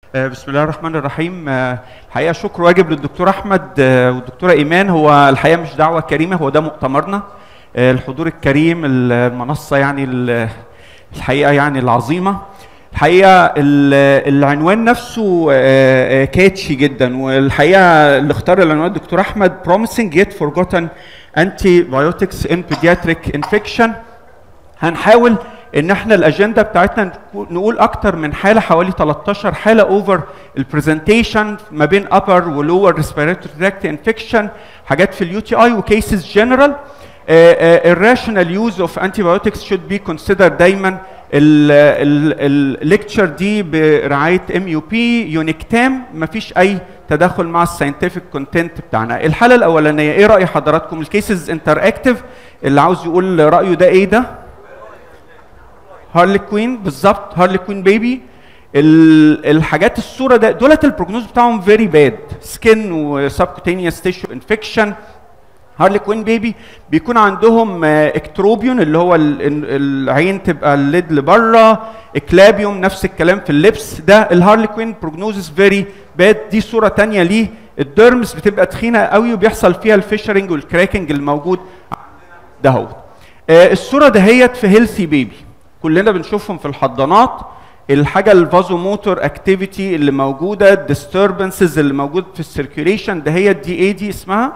آه، بسم الله الرحمن الرحيم آه، الحقيقه شكر واجب للدكتور احمد آه، والدكتوره ايمان هو الحقيقه مش دعوه كريمه هو ده مؤتمرنا آه، الحضور الكريم المنصه يعني ال- الحقيقه يعني العظيمه الحقيقه ال- العنوان نفسه آه، آه، كاتشي جدا والحقيقه اللي اختار العنوان الدكتور احمد promising yet forgotten antibiotics in pediatric infection هنحاول ان احنا الاجنده بتاعتنا نكو- نقول اكتر من حاله حوالي 13 حاله اوفر البرزنتيشن ما بين upper ولور ريسبيراتوري تراكت انفكشن حاجات في اليو تي اي وكيسز جنرال الراشونال يوز اوف antibiotics should be considered دايما الليكتشر دي برعايه ام يو بي يونيكتام مفيش اي تدخل مع الساينتفك كونتنت بتاعنا الحاله الاولانيه ايه راي حضراتكم الكيسز انتراكتيف اللي عاوز يقول رايه ده ايه ده هارلي كوين بالظبط هارلي كوين بيبي الحاجات الصوره ده دولت البروجنوز بتاعهم فيري باد سكين وسبكوتينيوس تيشو انفكشن هارلي كوين بيبي بيكون عندهم آه، اكتروبيون اللي هو ال- ال- العين تبقى الليد لبره اكلابيوم نفس الكلام في اللبس ده الهارلي كوين بروجنوزس فيري باد دي صوره تانية ليه الديرمز بتبقى تخينه قوي وبيحصل فيها الفيشرنج والكراكنج الموجود دهوت آه، الصوره دهيت في هيلثي بيبي كلنا بنشوفهم في الحضانات الحاجه الفازوموتور اكتيفيتي اللي موجوده الديستربنسز اللي موجود في السيركيوليشن دهيت دي ايه دي اسمها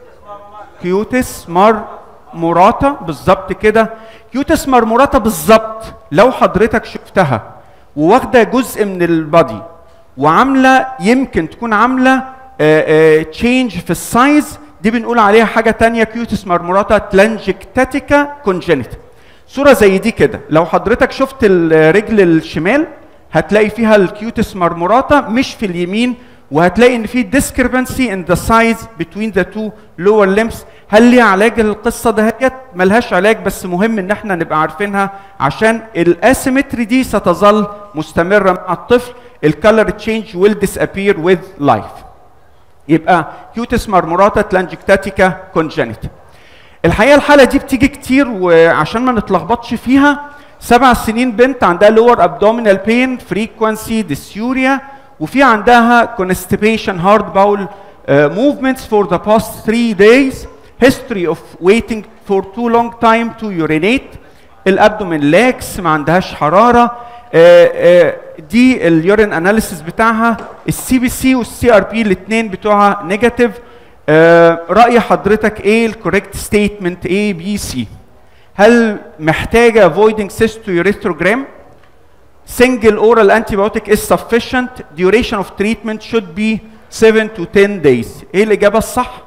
كيوتس مار موراتا بالظبط كده كيوتس مرموراتا بالظبط لو حضرتك شفتها وواخده جزء من البادي وعامله يمكن تكون عامله تشينج في السايز دي بنقول عليها حاجه تانية كيوتس مرموراتا تلانجكتاتيكا كونجينيتا صوره زي دي كده لو حضرتك شفت الرجل الشمال هتلاقي فيها الكيوتس مرموراتا مش في اليمين وهتلاقي ان في discrepancy in the size between the two lower limbs هل ليها علاج القصه دهيت ملهاش علاج بس مهم ان احنا نبقى عارفينها عشان الاسيمتري دي ستظل مستمره مع الطفل الكالر تشينج will disappear with life يبقى كيوتس مرموراتا تلانجكتاتيكا كونجينيتا الحقيقه الحاله دي بتيجي كتير وعشان ما نتلخبطش فيها سبع سنين بنت عندها لور ابدومينال بين فريكوانسي ديسيوريا وفي عندها constipation hard bowel uh, movements for the past three days history of waiting for too long time to urinate الابدومين لاكس ما عندهاش حراره آه، آه، دي اليورين اناليسيس بتاعها السي بي سي والسي ار بي الاثنين بتوعها نيجاتيف راي حضرتك ايه الكوريكت ستيتمنت اي بي سي هل محتاجه avoiding cystourethrogram single oral antibiotic is sufficient duration of treatment should be 7 to 10 days ايه الاجابه الصح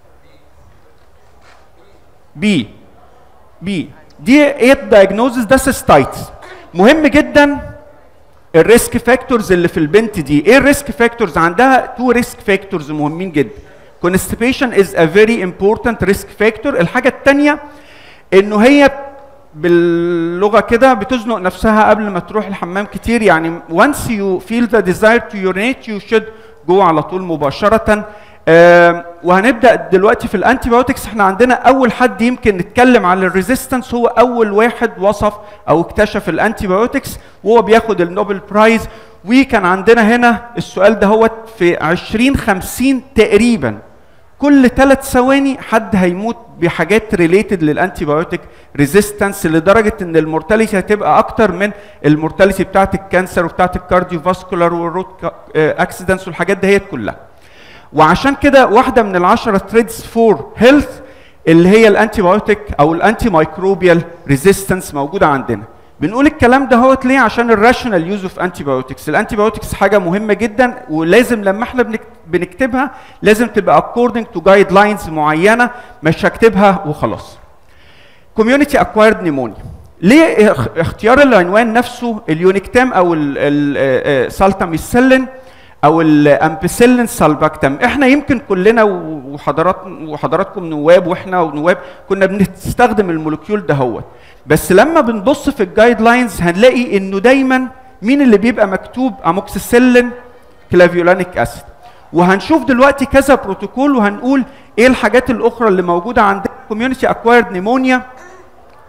بي بي دي ايه الدايجنوزس ده سيستايتس مهم جدا الريسك فاكتورز اللي في البنت دي ايه الريسك فاكتورز عندها تو ريسك فاكتورز مهمين جدا constipation is a very important risk factor الحاجه الثانيه انه هي باللغه كده بتزنق نفسها قبل ما تروح الحمام كتير يعني once you feel the desire to urinate you should go على طول مباشره آه وهنبدا دلوقتي في الانتيبيوتكس احنا عندنا اول حد يمكن نتكلم على الريزيستنس هو اول واحد وصف او اكتشف الانتيبيوتكس وهو بياخد النوبل برايز وكان عندنا هنا السؤال ده هو في 2050 تقريبا كل ثلاث ثواني حد هيموت بحاجات ريليتد للانتيبيوتيك ريزيستنس لدرجه ان المورتاليتي هتبقى اكتر من المورتاليتي بتاعت الكانسر وبتاعت الكارديو فاسكولار والروت اكسيدنتس والحاجات دهيت كلها وعشان كده واحده من العشرة ثريدز فور هيلث اللي هي الانتيبيوتيك او الانتي مايكروبيال ريزيستنس موجوده عندنا بنقول الكلام ده هوت ليه عشان الراشونال يوز اوف انتيبيوتكس الانتيبيوتكس حاجه مهمه جدا ولازم لما احنا بنكت- بنكتبها لازم تبقى according to guidelines معينه مش هكتبها وخلاص كوميونتي اكوايرد نيمونيا ليه اخ- اختيار العنوان نفسه اليونيكتام او السالتاميسيلين او الامبيسيلين سالباكتام احنا يمكن كلنا وحضرات وحضراتكم نواب واحنا ونواب كنا بنستخدم المولكيول ده هو بس لما بنبص في الجايد لاينز هنلاقي انه دايما مين اللي بيبقى مكتوب اموكسيسيلين كلافيولانيك اسيد وهنشوف دلوقتي كذا بروتوكول وهنقول ايه الحاجات الاخرى اللي موجوده عندنا كوميونتي اكوايرد نيمونيا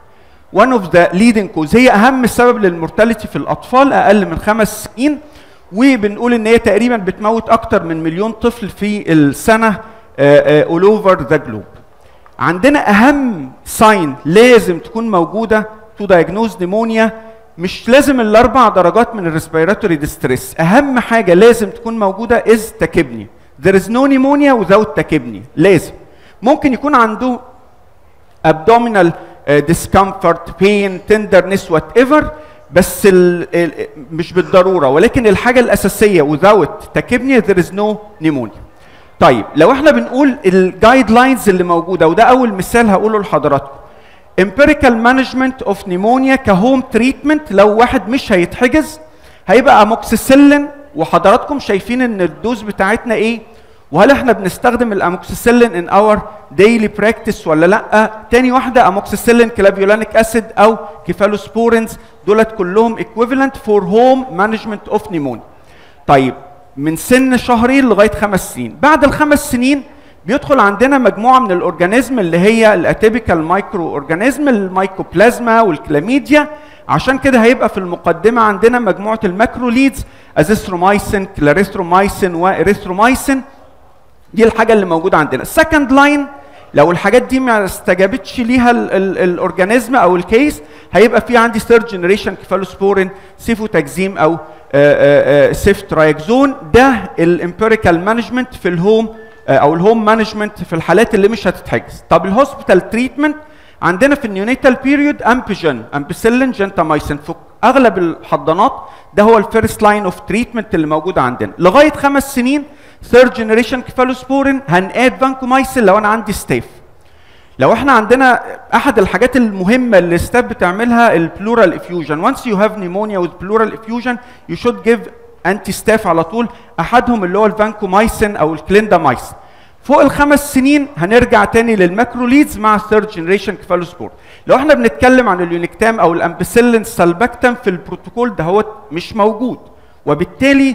one of the leading cause هي اهم سبب للمورتاليتي في الاطفال اقل من خمس سنين وبنقول ان هي تقريبا بتموت اكتر من مليون طفل في السنه اول اوفر ذا جلوب عندنا اهم ساين لازم تكون موجوده تو دايجنوز نيمونيا مش لازم الاربع درجات من الريسبيراتوري ديستريس اهم حاجه لازم تكون موجوده از تاكبني there is no pneumonia without تاكبني لازم ممكن يكون عنده abdominal uh, discomfort pain tenderness whatever بس ال ال مش بالضروره ولكن الحاجه الاساسيه without تاكبني there is no pneumonia طيب لو احنا بنقول الجايد لاينز اللي موجوده وده اول مثال هقوله لحضراتكم empirical management of pneumonia كهوم تريتمنت لو واحد مش هيتحجز هيبقى اموكسيسيلين وحضراتكم شايفين ان الدوز بتاعتنا ايه وهل احنا بنستخدم الاموكسيسيلين ان اور ديلي براكتس ولا لا تاني واحده اموكسيسيلين كلافيولانيك اسيد او كيفالوسبورينز دولت كلهم equivalent فور هوم مانجمنت اوف pneumonia طيب من سن شهرين لغايه خمس سنين بعد الخمس سنين بيدخل عندنا مجموعه من الاورجانيزم اللي هي الاتيبيكال مايكرو اورجانيزم المايكوبلازما والكلاميديا عشان كده هيبقى في المقدمه عندنا مجموعه الماكروليدز ازيثرومايسين كلاريثرومايسين واريثرومايسين دي الحاجه اللي موجوده عندنا السكند لاين لو الحاجات دي ما استجابتش ليها الاورجانيزم او الكيس هيبقى في عندي ثيرد جنريشن كيفالوسبورين سيفوتاكزيم او سيفترايكزون ده الامبيريكال مانجمنت في الهوم او الهوم مانجمنت في الحالات اللي مش هتتحجز طب الهوسبيتال تريتمنت عندنا في النيونيتال بيريود امبيجن امبيسيلين جنتامايسين في اغلب الحضانات ده هو الفيرست لاين اوف تريتمنت اللي موجود عندنا لغايه خمس سنين ثيرد جنريشن كيفالوسبورين هنقاد فانكومايسين لو انا عندي ستاف لو احنا عندنا احد الحاجات المهمه اللي الستاف بتعملها البلورال افيوجن وانس يو هاف نيمونيا وذ بلورال افيوجن يو شود جيف انتي ستاف على طول احدهم اللي هو الفانكومايسين او الكليندامايسين فوق الخمس سنين هنرجع تاني للماكروليدز مع الثيرد جنريشن كيفالوسبور لو احنا بنتكلم عن اليونيكتام او الامبيسيلين سالباكتام في البروتوكول ده هو مش موجود وبالتالي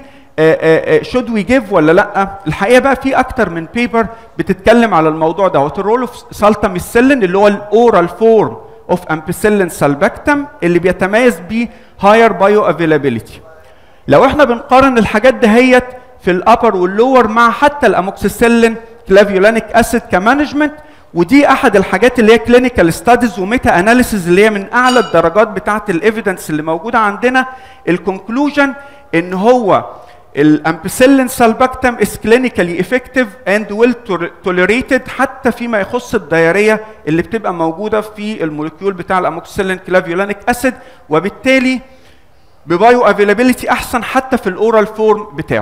شود وي جيف ولا لا الحقيقه بقى في اكتر من بيبر بتتكلم على الموضوع ده الرول اوف سالتاميسيلين اللي هو الاورال فورم اوف امبيسيلين سالباكتام اللي بيتميز ب هاير بايو افيلابيلتي لو احنا بنقارن الحاجات دهيت في الابر واللور مع حتى الاموكسيسيلين كلافيولانيك اسيد كمانجمنت ودي احد الحاجات اللي هي كلينيكال ستاديز وميتا اناليسيز اللي هي من اعلى الدرجات بتاعه الايفيدنس اللي موجوده عندنا الكونكلوجن ان هو الامبيسيلين سالباكتم از كلينيكالي افكتيف اند ويل توليريتد حتى فيما يخص الدياريه اللي بتبقى موجوده في الموليكيول بتاع الاموكسيسيلين كلافيولانيك اسيد وبالتالي ببايو افيلابيلتي احسن حتى في الاورال فورم بتاعه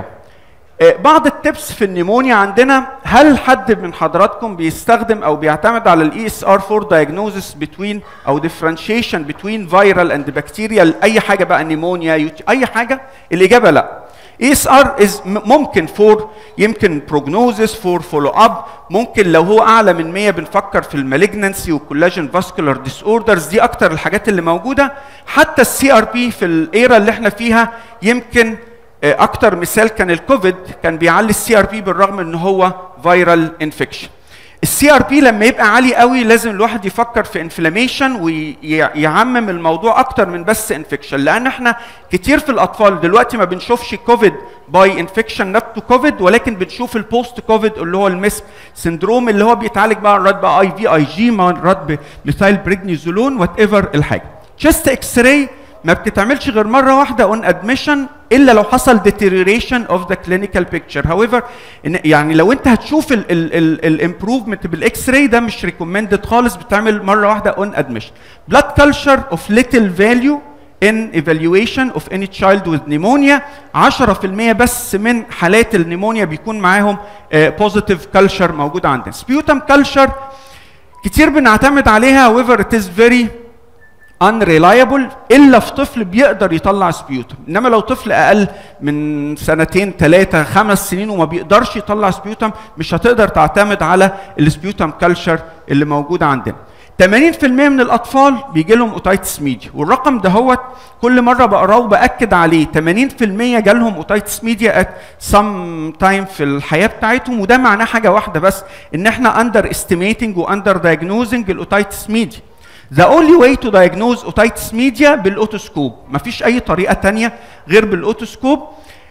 بعض التبس في النيمونيا عندنا هل حد من حضراتكم بيستخدم او بيعتمد على الاي اس ار فور دايجنوزس بتوين او ديفرنشيشن بتوين فيرال اند بكتيريال اي حاجه بقى نيمونيا اي حاجه الاجابه لا اي اس ار از ممكن فور يمكن بروجنوزس فور فولو اب ممكن لو هو اعلى من 100 بنفكر في المالجنسي والكولاجين فاسكولار ديس اوردرز دي اكتر الحاجات اللي موجوده حتى السي ار بي في الايرا اللي احنا فيها يمكن اكتر مثال كان الكوفيد كان بيعلي السي ار بي بالرغم ان هو فيرال انفكشن السي ار بي لما يبقى عالي قوي لازم الواحد يفكر في انفلاميشن ويعمم الموضوع اكتر من بس انفكشن لان احنا كتير في الاطفال دلوقتي ما بنشوفش كوفيد باي انفكشن نوت تو كوفيد ولكن بنشوف البوست كوفيد اللي هو المسك سندروم اللي هو بيتعالج بقى مرات بقى اي في اي جي مرات بميثايل بريدنيزولون وات ايفر الحاجه تشست اكس راي ما بتتعملش غير مره واحده اون ادميشن الا لو حصل deterioration of the clinical picture however إن يعني لو انت هتشوف الامبروفمنت بالاكس راي ده مش ريكومندد خالص بتعمل مره واحده اون ادميشن blood culture of little value in evaluation of any child with pneumonia 10% بس من حالات النيمونيا بيكون معاهم بوزيتيف كلشر موجود عندنا سبيوتم كلشر كتير بنعتمد عليها however it is very unreliable الا في طفل بيقدر يطلع سبيوتم انما لو طفل اقل من سنتين ثلاثه خمس سنين وما بيقدرش يطلع سبيوتم مش هتقدر تعتمد على السبيوتم كلشر اللي موجود عندنا 80% من الاطفال بيجي لهم اوتايتس ميديا والرقم ده هو كل مره بقراه وباكد عليه 80% جالهم اوتايتس ميديا ات سم تايم في الحياه بتاعتهم وده معناه حاجه واحده بس ان احنا اندر استيميتنج واندر دايجنوزنج الاوتايتس ميديا The only way to diagnose otitis media بالاوتوسكوب مفيش اي طريقه تانية غير بالاوتوسكوب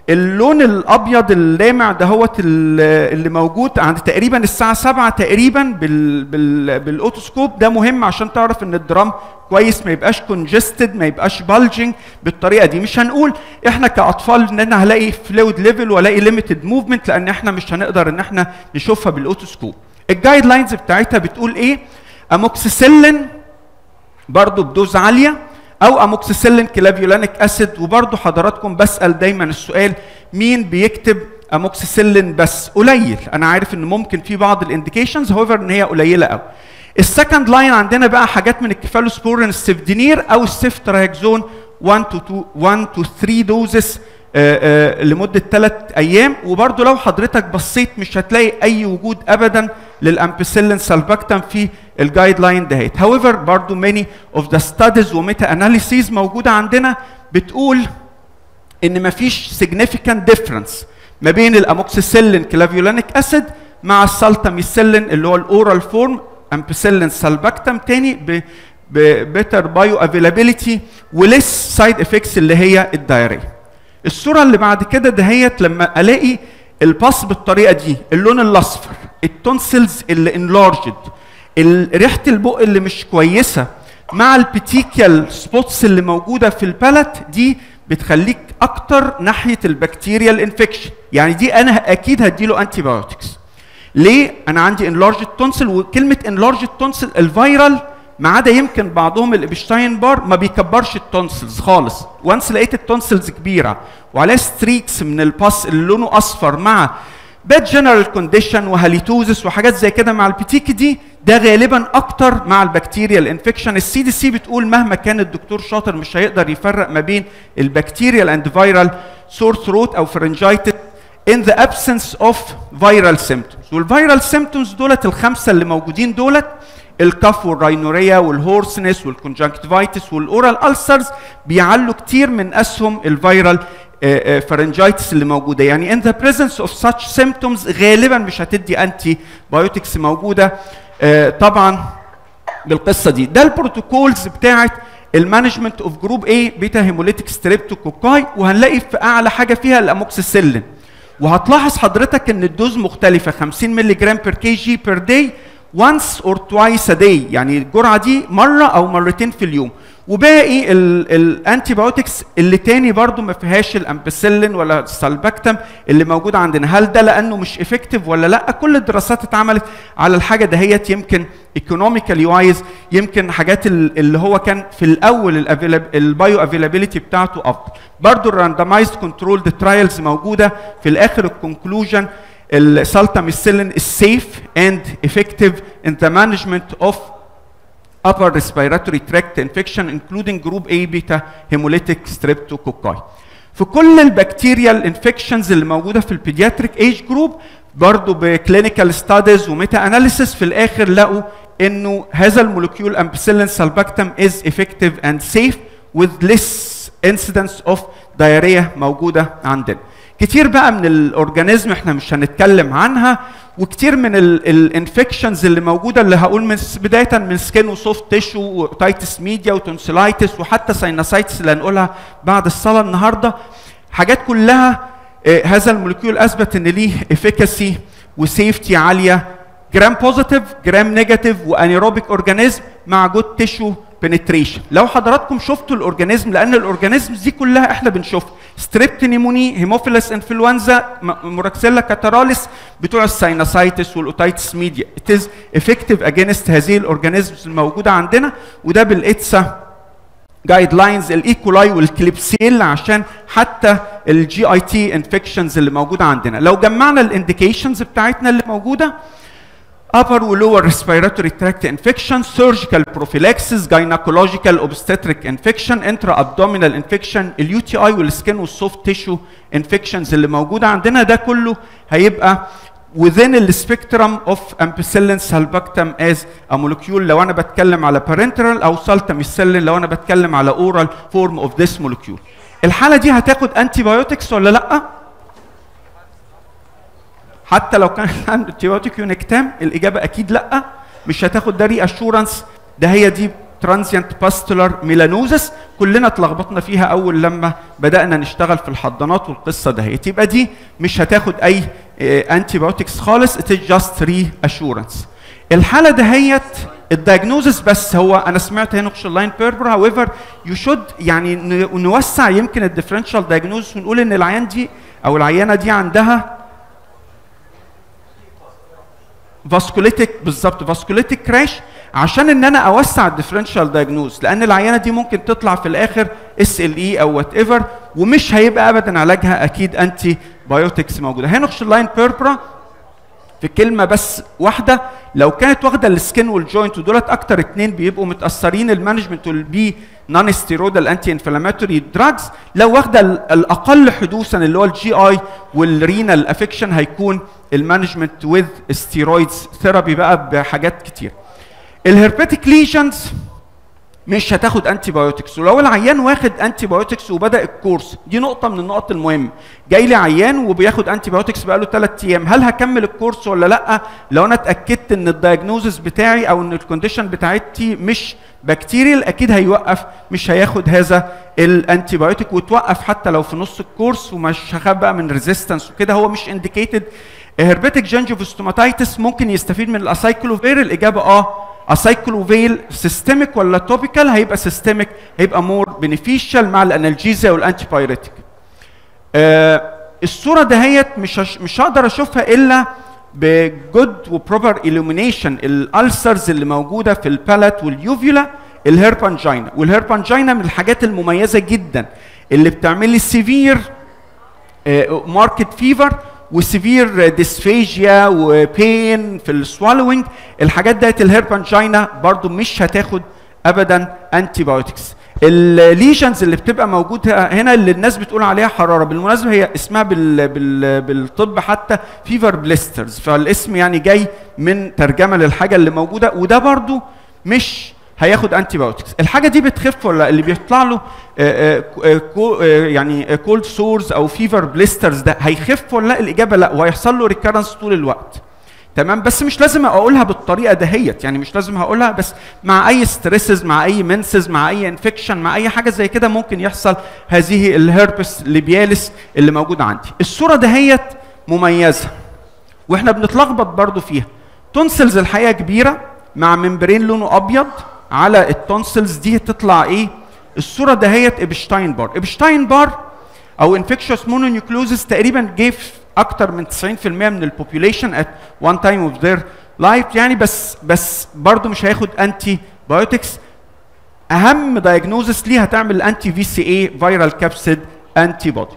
اللون الابيض اللامع دهوت ال- اللي موجود عند تقريبا الساعه 7 تقريبا بال بال بالاوتوسكوب ده مهم عشان تعرف ان الدرام كويس ما يبقاش كونجستد ما يبقاش بالجنج بالطريقه دي مش هنقول احنا كاطفال ان انا هلاقي فلويد ليفل والاقي ليميتد موفمنت لان احنا مش هنقدر ان احنا نشوفها بالاوتوسكوب الجايد لاينز بتاعتها بتقول ايه اموكسيسيلين برضو بدوز عاليه او اموكسيسيلين كلافيولانيك اسيد وبرضو حضراتكم بسال دايما السؤال مين بيكتب اموكسيسيلين بس قليل انا عارف ان ممكن في بعض الانديكيشنز هوفر ان هي قليله قوي السكند لاين عندنا بقى حاجات من الكفالوسبورين السفدينير او السيفتراهكزون 1 تو 2 1 تو 3 دوزز لمده ثلاث ايام وبرضو لو حضرتك بصيت مش هتلاقي اي وجود ابدا للامبيسيلين سالباكتم في الجايد لاين دهيت however برضو many of the studies وميتا اناليسيز موجوده عندنا بتقول ان مفيش significant difference ما بين الاموكسيسيلين كلافيولانيك اسيد مع السالتاميسيلين اللي هو الاورال فورم امبيسيلين سالباكتم تاني ب ببيتر بايو افيلابيلتي وليس سايد افكتس اللي هي الدايريه الصوره اللي بعد كده دهيت لما الاقي الباص بالطريقه دي اللون الاصفر التونسلز اللي انلارجد ريحه البق اللي مش كويسه مع البيتيكيال سبوتس اللي موجوده في البلت دي بتخليك اكتر ناحيه البكتيريال انفكشن يعني دي انا اكيد هديله انتي بايوتكس ليه انا عندي انلارجد تونسل وكلمه انلارجد تونسل الفيرال ما عدا يمكن بعضهم الابشتاين بار ما بيكبرش التونسلز خالص وانس لقيت التونسلز كبيره وعليها ستريكس من الباس اللي لونه اصفر مع باد جنرال كونديشن وهاليتوزس وحاجات زي كده مع البيتيك دي ده غالبا اكتر مع البكتيريال انفكشن السي دي سي بتقول مهما كان الدكتور شاطر مش هيقدر يفرق ما بين البكتيريال اند فيرال سور ثروت او فرنجايتس in the absence of viral symptoms والفيرال symptoms دولت الخمسه اللي موجودين دولت الكف والراينوريا والهورسنس والكونجكتيفايتس والاورال ألسرز بيعلوا كتير من اسهم الفيرال فرنجايتس اللي موجوده يعني in the presence of such symptoms غالبا مش هتدي انتي بايوتكس موجوده آه، طبعا بالقصه دي ده البروتوكولز بتاعت المانجمنت اوف جروب اي بيتا هيموليتيك ستريبتوكوكاي وهنلاقي في اعلى حاجه فيها الاموكسيسيلين وهتلاحظ حضرتك ان الدوز مختلفه 50 مللي جرام بير كي جي بير داي once or twice a day يعني الجرعه دي مره او مرتين في اليوم وباقي الانتي بايوتكس اللي تاني برضو ما فيهاش الامبسيلين ولا السالباكتم اللي موجود عندنا هل ده لانه مش افكتيف ولا لا كل الدراسات اتعملت على الحاجه دهيت يمكن ايكونوميكالي وايز يمكن حاجات ال- اللي هو كان في الاول البايو افيلابيلتي بتاعته افضل برضو الراندمايزد كنترولد ترايلز موجوده في الاخر الكونكلوجن السالتاميسيلين is safe and effective in the management of upper respiratory tract infection including group A beta hemolytic streptococci. في كل البكتيريال انفكشنز اللي موجوده في البيدياتريك ايج جروب برضه بكلينيكال ستاديز وميتا اناليسيس في الاخر لقوا انه هذا المولكيول امبسيلين سالباكتم از effective and safe with less incidence of diarrhea موجوده عندنا. كتير بقى من الاورجانيزم احنا مش هنتكلم عنها وكتير من الانفكشنز اللي موجوده اللي هقول من بدايه من سكين وسوفت تيشو وتايتس ميديا وتونسيلايتس وحتى سايناسايتس اللي هنقولها بعد الصلاه النهارده حاجات كلها آه، هذا المولكيول اثبت ان ليه افيكاسي وسيفتي عاليه جرام بوزيتيف جرام نيجاتيف وانيروبيك اورجانيزم مع جود تيشو بنتريشن لو حضراتكم شفتوا الاورجانيزم لان الاورجانيزمز دي كلها احنا بنشوفها ستريبت نيموني هيموفيلس انفلونزا موراكسيلا كاتراليس بتوع السايناسايتس والاوتايتس ميديا it is effective against هذه الاورجانيزمز الموجوده عندنا وده بالاتسا جايد لاينز الايكولاي والكليبسيل عشان حتى الجي اي تي انفكشنز اللي موجوده عندنا لو جمعنا الانديكيشنز بتاعتنا اللي موجوده upper و lower respiratory tract infection, surgical prophylaxis, gynecological obstetric infection, intra-abdominal infection, اليو تي اي والسكين والسوفت تيشو infections اللي موجوده عندنا ده كله هيبقى within the spectrum of ampicillin sulbactam as a molecule لو انا بتكلم على parenteral او saltamicillin لو انا بتكلم على oral form of this molecule. الحاله دي هتاخد انتي بايوتكس ولا لا؟ حتى لو كان انتي بايوتيك يونكتام الاجابه اكيد لا مش هتاخد ده ري اشورنس ده هي دي ترانزيانت باستولار ميلانوزس كلنا اتلخبطنا فيها اول لما بدانا نشتغل في الحضانات والقصه دهيت يبقى دي مش هتاخد اي انتي بايوتكس خالص ات جاست ري اشورنس الحاله دهيت الدايجنوزس بس هو انا سمعت هنا لاين بيربر هاويفر يو شود يعني ن- نوسع يمكن الديفرنشال دايجنوزس ونقول ان العيان دي او العيانه دي عندها فاسكوليتيك بالظبط فاسكوليتيك كراش عشان ان انا اوسع الديفرنشال دايجنوز لان العيانه دي ممكن تطلع في الاخر اس ال اي او وات ايفر ومش هيبقى ابدا علاجها اكيد انتي بايوتكس موجوده هينوخش لاين بيربرا في كلمه بس واحده لو كانت واخده السكين والجوينت ودولت اكتر اتنين بيبقوا متاثرين المانجمنت والبي نون ستيرويدال انتي انفلاماتوري دراجز لو واخده ال- الاقل حدوثا اللي هو الجي اي والرينال افكشن هيكون المانجمنت وذ ستيرويدز ثيرابي بقى بحاجات كتير الهربيتيك ليجنز مش هتاخد انتي بايوتكس ولو العيان واخد انتي بايوتكس وبدا الكورس دي نقطه من النقط المهمه جاي لي عيان وبياخد انتي بايوتكس بقاله 3 ايام هل هكمل الكورس ولا لا لو انا اتاكدت ان الدايجنوزس بتاعي او ان الكونديشن بتاعتي مش بكتيريال اكيد هيوقف مش هياخد هذا الانتي بايوتيك وتوقف حتى لو في نص الكورس ومش هخاف بقى من ريزيستنس وكده هو مش انديكيتد هربيتك جنجوفستوماتيتس ممكن يستفيد من الاسايكلوفير الاجابه اه اسايكلوفيل سيستميك ولا توبيكال هيبقى سيستميك هيبقى مور بينيفيشال مع الانالجيزيا والانتي بايريتيك آه الصوره دهيت مش هش مش هقدر اشوفها الا بجود وبروبر illumination الالسرز اللي موجوده في البالات واليوفيولا الهيربانجينا والهيربانجينا من الحاجات المميزه جدا اللي بتعمل لي سيفير ماركت فيفر وسيفير ديسفيجيا وبين في السوالوينج الحاجات ديت الهيربانجينا برضو مش هتاخد ابدا انتي بايوتكس الليجنز اللي بتبقى موجوده هنا اللي الناس بتقول عليها حراره بالمناسبه هي اسمها بال بال بالطب حتى فيفر بليسترز فالاسم يعني جاي من ترجمه للحاجه اللي موجوده وده برضو مش هياخد انتي بايوتكس الحاجه دي بتخف ولا اللي بيطلع له آه، آه، كو- آه، يعني كولد سورز او فيفر بليسترز ده هيخف ولا لا الاجابه لا وهيحصل له ريكارنس طول الوقت تمام بس مش لازم اقولها بالطريقه دهيت يعني مش لازم هقولها بس مع اي ستريسز مع اي منسز مع اي انفكشن مع اي حاجه زي كده ممكن يحصل هذه الهربس ليبياليس اللي موجوده عندي الصوره دهيت مميزه واحنا بنتلخبط برضو فيها تونسلز الحقيقه كبيره مع ممبرين لونه ابيض على التونسلز دي تطلع ايه الصوره دهيت ابشتاين بار ابشتاين بار او انفكشوس مونونيوكلوزس تقريبا جه في اكتر من 90% من البوبوليشن ات وان تايم اوف ذير لايف يعني بس بس برضه مش هياخد انتي بايوتكس اهم دايجنوزس ليه هتعمل الانتي في سي اي فيرال كابسيد انتي بودي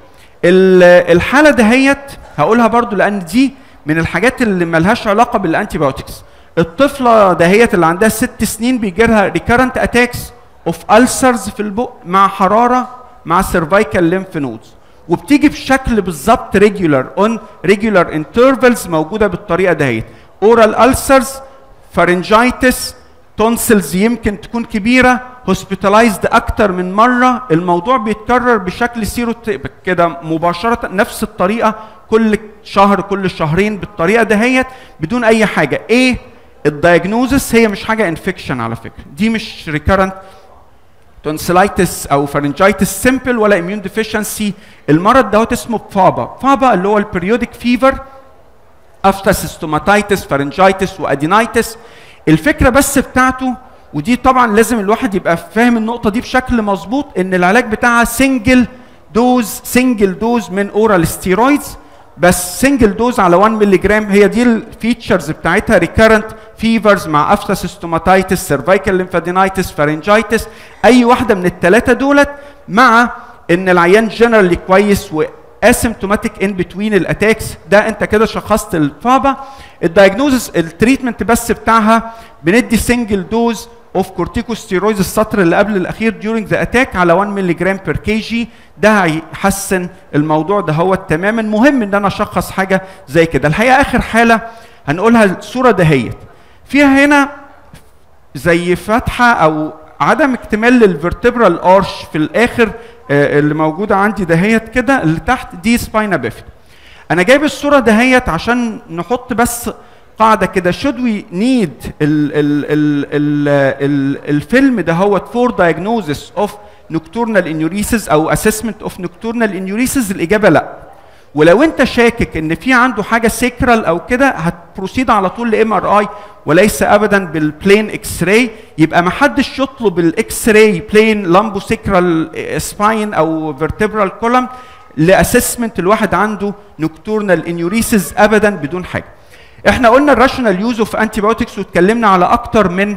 الحاله دهيت هقولها برضو لان دي من الحاجات اللي ملهاش علاقه بالانتي بايوتكس الطفله دهيت اللي عندها ست سنين بيجي لها ريكارنت اتاكس اوف ألسرز في البق مع حراره مع سيرفايكال ليمف نودز وبتيجي بشكل بالظبط ريجولار اون ريجولار انترفلز موجوده بالطريقه دهيت اورال ألسرز فارنجايتس تونسلز يمكن تكون كبيره هوسبيتالايزد اكتر من مره الموضوع بيتكرر بشكل سيروتيبك كده مباشره نفس الطريقه كل شهر كل شهرين بالطريقه دهيت بدون اي حاجه ايه الدايجنوزس هي مش حاجه انفكشن على فكره دي مش ريكارنت تونسلايتس او فارنجايتس سيمبل ولا اميون ديفيشنسي المرض دوت اسمه فابا فابا اللي هو البريودك فيفر افتاسيستوماتيتس فارنجايتس وادينايتس الفكره بس بتاعته ودي طبعا لازم الواحد يبقى فاهم النقطه دي بشكل مظبوط ان العلاج بتاعها سنجل دوز سنجل دوز من اورال ستيرويدز بس سنجل دوز على 1 مللي جرام هي دي الفيتشرز بتاعتها ريكارنت فيفرز مع افتاسيستوماتيتس سيرفايكال ليمفادينايتس فارنجايتس اي واحده من الثلاثه دولت مع ان العيان جنرالي كويس و اسيمتوماتيك ان بتوين الاتاكس ده انت كده شخصت الفابا الدايجنوزس التريتمنت بس بتاعها بندي سنجل دوز اوف كورتيكوستيرويدز السطر اللي قبل الاخير during ذا اتاك على 1 مللي جرام بير كي جي ده هيحسن الموضوع ده هو تماما مهم ان انا اشخص حاجه زي كده الحقيقه اخر حاله هنقولها الصوره دهيت فيها هنا زي فتحه او عدم اكتمال للفرتبرال ارش في الاخر آه، اللي موجوده عندي دهيت كده اللي تحت دي سباينا بيفيد انا جايب الصوره دهيت عشان نحط بس قاعده كده should we need ال ال ال ال ال الفيلم ده هو for diagnosis of nocturnal enuresis او assessment of nocturnal enuresis الاجابه لا ولو انت شاكك ان في عنده حاجه سيكرال او كده هتبروسيد على طول لام ار اي وليس ابدا بالبلين اكس راي يبقى ما حدش يطلب الاكس راي بلين لامبو سيكرال سباين او فيرتبرال كولم لاسسمنت الواحد عنده نوكتورنال انيوريسز ابدا بدون حاجه احنا قلنا الراشونال يوز اوف انتي بايوتكس واتكلمنا على اكتر من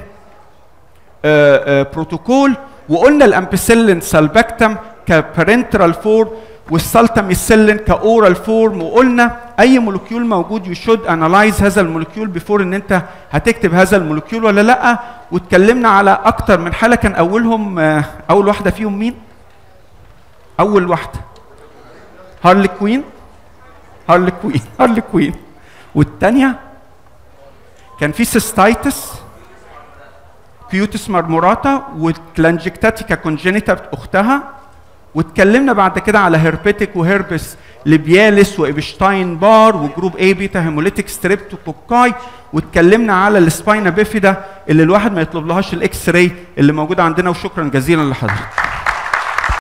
بروتوكول وقلنا الامبيسيلين سالبكتم كبارنترال فور والسالتاميسيلين كاورال فورم وقلنا اي مولكيول موجود يو شود انالايز هذا المولكيول بيفور ان انت هتكتب هذا المولكيول ولا لا واتكلمنا على اكتر من حاله كان اولهم اول واحده فيهم مين؟ اول واحده هارلي كوين هارلي كوين هارلي كوين والثانيه كان في سيستايتس كيوتس مرموراتا والكلانجكتاتيكا كونجينيتا اختها واتكلمنا بعد كده على هيربيتيك وهيربس ليبياليس وإبشتاين بار وجروب اي بيتا هيموليتيك ستريبتوكوكاي واتكلمنا على السباينا بيفيدا اللي الواحد ما يطلب لهاش الاكس راي اللي موجوده عندنا وشكرا جزيلا لحضرتك